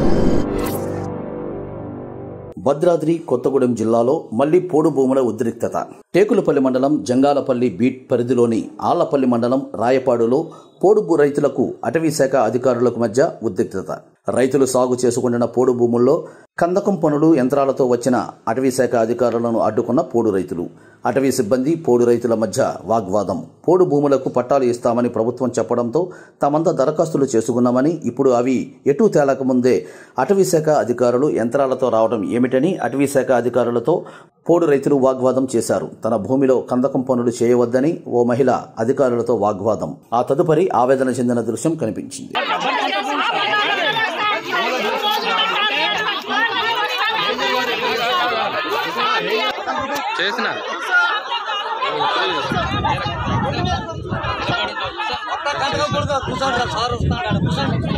భద్రాద్రి కొత్తగూడెం జిల్లాలో మళ్లీ పోడు భూముల ఉద్రిక్తత టేకులపల్లి మండలం జంగాలపల్లి బీట్ పరిధిలోని ఆళ్లపల్లి మండలం రాయపాడులో పోడు భూ రైతులకు అటవీ శాఖ అధికారులకు మధ్య ఉద్రిక్తత రైతులు సాగు చేసుకుంటున్న పోడు భూముల్లో కందకం పనులు యంత్రాలతో వచ్చిన అటవీ శాఖ అధికారులను అడ్డుకున్న పోడు రైతులు అటవీ సిబ్బంది పోడు రైతుల మధ్య వాగ్వాదం పోడు భూములకు పట్టాలు ఇస్తామని ప్రభుత్వం చెప్పడంతో తమంతా దరఖాస్తులు చేసుకున్నామని ఇప్పుడు అవి ఎటూ తేలకముందే అటవీ శాఖ అధికారులు యంత్రాలతో రావడం ఏమిటని అటవీ శాఖ అధికారులతో పోడు రైతులు వాగ్వాదం చేశారు తన భూమిలో కందకం పనులు చేయవద్దని ఓ మహిళ అధికారులతో వాగ్వాదం ఆ తదుపరి ఆవేదన చెందిన దృశ్యం కనిపించింది చేసిన కూర్చోండి సార్ వస్తాడు కూర్చోండి